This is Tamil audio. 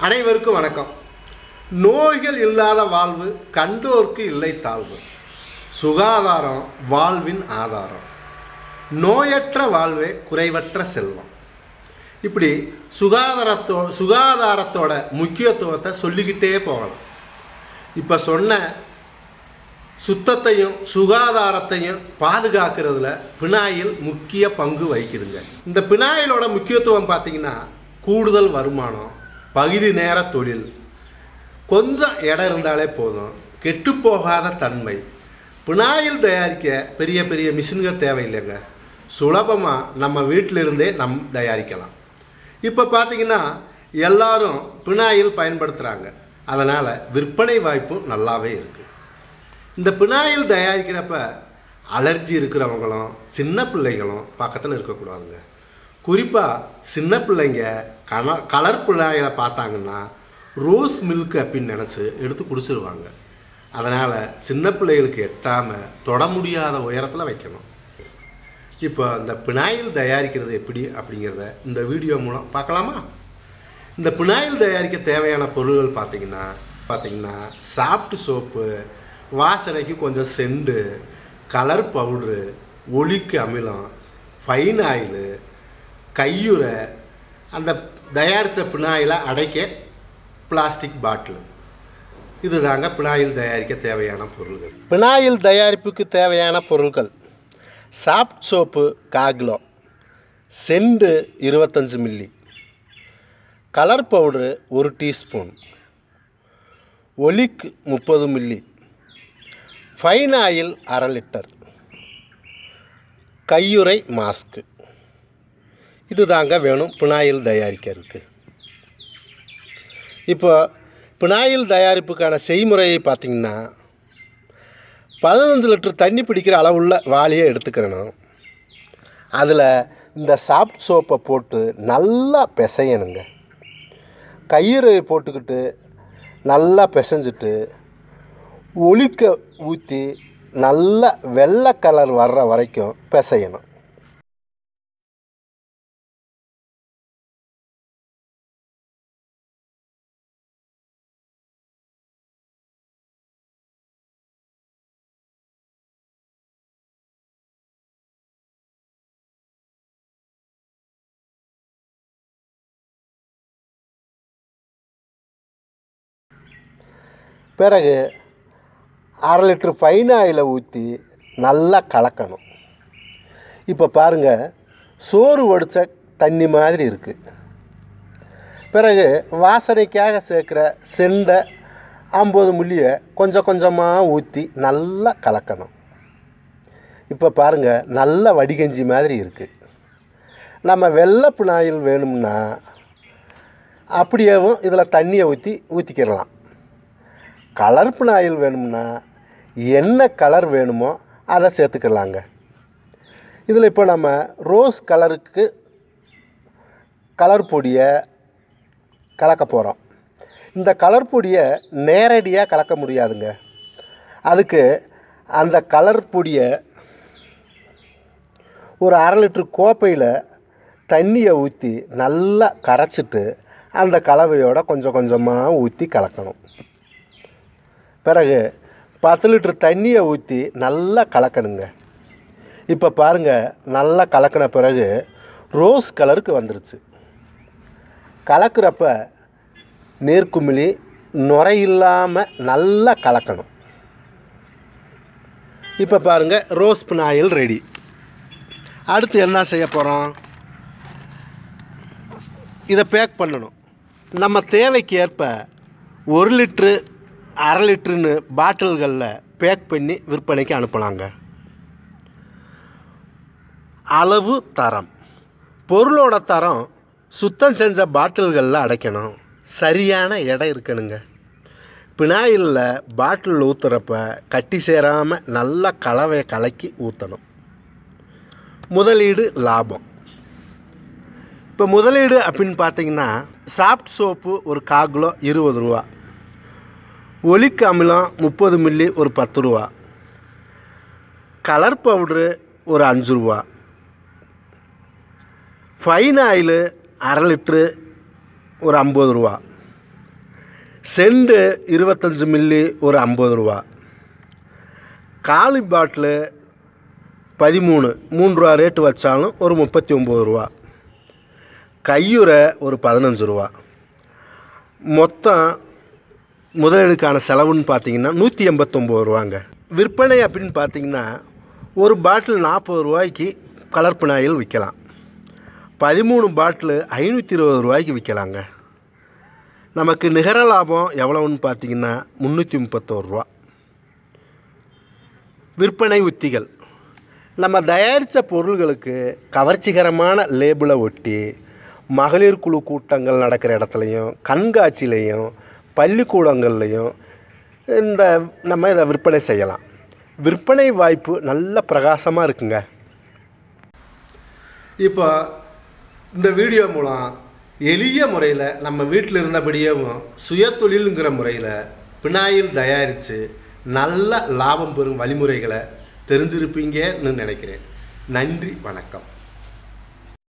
அனைவருக்கும் வணக்கம் நோய்கள் இல்லாத வாழ்வு கண்டோர்க்கு இல்லை தாழ்வு சுகாதாரம் வாழ்வின் ஆதாரம் நோயற்ற வாழ்வே குறைவற்ற செல்வம் இப்படி சுகாதாரத்தோ சுகாதாரத்தோட முக்கியத்துவத்தை சொல்லிக்கிட்டே போகலாம் இப்போ சொன்ன சுத்தத்தையும் சுகாதாரத்தையும் பாதுகாக்கிறதுல பினாயில் முக்கிய பங்கு வகிக்குதுங்க இந்த பினாயிலோட முக்கியத்துவம் பார்த்தீங்கன்னா கூடுதல் வருமானம் பகுதி நேர தொழில் கொஞ்சம் இடம் இருந்தாலே போதும் கெட்டுப்போகாத தன்மை பினாயில் தயாரிக்க பெரிய பெரிய மிஷின்கள் தேவையில்லைங்க சுலபமாக நம்ம வீட்டிலிருந்தே நம் தயாரிக்கலாம் இப்போ பார்த்தீங்கன்னா எல்லாரும் பினாயில் பயன்படுத்துகிறாங்க அதனால் விற்பனை வாய்ப்பும் நல்லாவே இருக்குது இந்த பினாயில் தயாரிக்கிறப்ப அலர்ஜி இருக்கிறவங்களும் சின்ன பிள்ளைகளும் பக்கத்தில் இருக்கக்கூடாதுங்க குறிப்பாக சின்ன பிள்ளைங்க கல கலர் பினாயிலை பார்த்தாங்கன்னா ரோஸ் மில்க் அப்படின்னு நினச்சி எடுத்து குடிச்சிருவாங்க அதனால் சின்ன பிள்ளைகளுக்கு எட்டாமல் தொட முடியாத உயரத்தில் வைக்கணும் இப்போ இந்த பினாயில் தயாரிக்கிறது எப்படி அப்படிங்கிறத இந்த வீடியோ மூலம் பார்க்கலாமா இந்த பினாயில் தயாரிக்க தேவையான பொருள்கள் பார்த்தீங்கன்னா பார்த்தீங்கன்னா சாஃப்ட் சோப்பு வாசனைக்கு கொஞ்சம் செண்டு கலர் பவுட்ரு ஒலிக்கு அமிலம் ஃபைன் ஆயிலு கையுறை அந்த தயாரித்த பினாயிலை அடைக்க பிளாஸ்டிக் பாட்டில் இதுதாங்க பினாயில் தயாரிக்க தேவையான பொருள்கள் பினாயில் தயாரிப்புக்கு தேவையான பொருட்கள் சாஃப்ட் சோப்பு காகிலோ செண்டு இருபத்தஞ்சு மில்லி கலர் பவுட்ரு ஒரு டீஸ்பூன் ஒலிக் முப்பது மில்லி ஃபைன் ஆயில் அரை லிட்டர் கையுறை மாஸ்க்கு இது தாங்க வேணும் பினாயில் தயாரிக்கிறதுக்கு இப்போ பினாயில் தயாரிப்புக்கான செய்முறையை பார்த்திங்கன்னா பதினஞ்சு லிட்டர் தண்ணி பிடிக்கிற அளவுள்ள வாளியை எடுத்துக்கிறணும் அதில் இந்த சாஃப்ட் சோப்பை போட்டு நல்லா பிசையணுங்க கயிறு போட்டுக்கிட்டு நல்லா பிசைஞ்சிட்டு ஒலிக்க ஊற்றி நல்ல வெள்ளை கலர் வர்ற வரைக்கும் பிசையணும் பிறகு அரை லிட்டர் ஃபைன் ஆயிலை ஊற்றி நல்லா கலக்கணும் இப்போ பாருங்கள் சோறு வடித்த தண்ணி மாதிரி இருக்குது பிறகு வாசனைக்காக சேர்க்குற செண்டை ஐம்பது மில்லியை கொஞ்சம் கொஞ்சமாக ஊற்றி நல்லா கலக்கணும் இப்போ பாருங்கள் நல்ல வடிகஞ்சி மாதிரி இருக்குது நம்ம வெள்ளை பினாயில் வேணும்னா அப்படியேவும் இதில் தண்ணியை ஊற்றி ஊற்றிக்கிடலாம் கலர் பினாயில் வேணும்னா என்ன கலர் வேணுமோ அதை சேர்த்துக்கலாங்க இதில் இப்போ நம்ம ரோஸ் கலருக்கு கலர் பொடியை கலக்க போகிறோம் இந்த கலர் பொடியை நேரடியாக கலக்க முடியாதுங்க அதுக்கு அந்த கலர் பொடியை ஒரு அரை லிட்டர் கோப்பையில் தண்ணியை ஊற்றி நல்லா கரைச்சிட்டு அந்த கலவையோட கொஞ்சம் கொஞ்சமாக ஊற்றி கலக்கணும் பிறகு பத்து லிட்டர் தண்ணியை ஊற்றி நல்லா கலக்கணுங்க இப்போ பாருங்கள் நல்லா கலக்கின பிறகு ரோஸ் கலருக்கு வந்துருச்சு கலக்கிறப்ப நேர்க்குமிழி நுரை இல்லாமல் நல்லா கலக்கணும் இப்போ பாருங்கள் ரோஸ் பினாயில் ரெடி அடுத்து என்ன செய்ய போகிறோம் இதை பேக் பண்ணணும் நம்ம தேவைக்கு ஏற்ப ஒரு லிட்ரு அரை லிட்டருன்னு பாட்டில்களில் பேக் பண்ணி விற்பனைக்கு அனுப்பலாங்க அளவு தரம் பொருளோட தரம் சுத்தம் செஞ்ச பாட்டில்களில் அடைக்கணும் சரியான எடை இருக்கணுங்க பினாயிலில் பாட்டில் ஊற்றுறப்ப கட்டி சேராமல் நல்லா கலவையை கலக்கி ஊற்றணும் முதலீடு லாபம் இப்போ முதலீடு அப்படின்னு பார்த்தீங்கன்னா சாஃப்ட் சோப்பு ஒரு காக்கிலோ இருபது ரூபா ஒலிக்கு அமிலம் முப்பது மில்லி ஒரு பத்து ரூபா கலர் பவுட்ரு ஒரு அஞ்சு ரூபா ஃபைன் ஆயிலு அரை லிட்ரு ஒரு ஐம்பது ரூபா செண்டு இருபத்தஞ்சி மில்லி ஒரு ஐம்பது ரூபா காலி பாட்டிலு பதிமூணு மூணு ரூபா ரேட்டு வச்சாலும் ஒரு முப்பத்தி ஒம்பது ரூபா கையுறை ஒரு பதினஞ்சு ரூபா மொத்தம் முதலீடுக்கான செலவுன்னு பார்த்தீங்கன்னா நூற்றி எண்பத்தொம்போது ரூபாங்க விற்பனை அப்படின்னு பார்த்தீங்கன்னா ஒரு பாட்டில் நாற்பது ரூபாய்க்கு கலர் பினாயில் விற்கலாம் பதிமூணு பாட்டில் ஐநூற்றி இருபது ரூபாய்க்கு விற்கலாங்க நமக்கு நிகர லாபம் எவ்வளவுன்னு பார்த்தீங்கன்னா முந்நூற்றி முப்பத்தோரு ரூபா விற்பனை உத்திகள் நம்ம தயாரித்த பொருள்களுக்கு கவர்ச்சிகரமான லேபிளை ஒட்டி மகளிர் குழு கூட்டங்கள் நடக்கிற இடத்துலையும் கண்காட்சியிலையும் பள்ளிக்கூடங்கள்லையும் இந்த நம்ம இதை விற்பனை செய்யலாம் விற்பனை வாய்ப்பு நல்ல பிரகாசமாக இருக்குங்க இப்போ இந்த வீடியோ மூலம் எளிய முறையில் நம்ம வீட்டில் இருந்தபடியேவும் சுயதொழிலுங்கிற முறையில் பினாயில் தயாரித்து நல்ல லாபம் பெறும் வழிமுறைகளை தெரிஞ்சிருப்பீங்கன்னு நினைக்கிறேன் நன்றி வணக்கம்